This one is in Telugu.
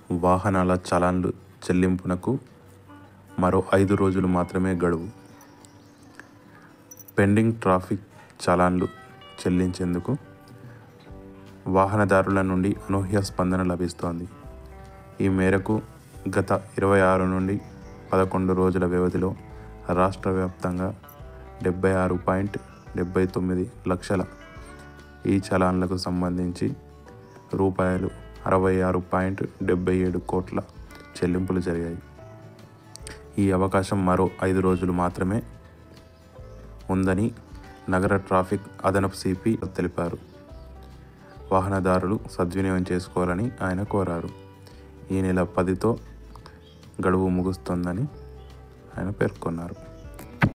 వాహనాల చలాన్లు చెల్లింపునకు మరో ఐదు రోజులు మాత్రమే గడువు పెండింగ్ ట్రాఫిక్ చలాన్లు చెల్లించేందుకు వాహనదారుల నుండి అనూహ్య స్పందన లభిస్తోంది ఈ మేరకు గత ఇరవై ఆరు నుండి పదకొండు రోజుల వ్యవధిలో రాష్ట్ర వ్యాప్తంగా డెబ్బై ఆరు పాయింట్ డెబ్బై తొమ్మిది లక్షల ఈ చలాన్లకు సంబంధించి రూపాయలు అరవై ఆరు పాయింట్ డెబ్బై ఏడు కోట్ల చెల్లింపులు జరిగాయి ఈ అవకాశం మరో ఐదు రోజులు మాత్రమే ఉందని నగర ట్రాఫిక్ అదనపు సిపి తెలిపారు వాహనదారులు సద్వినియోగం చేసుకోవాలని ఆయన కోరారు ఈ నెల పదితో గడువు ముగుస్తుందని ఆయన పేర్కొన్నారు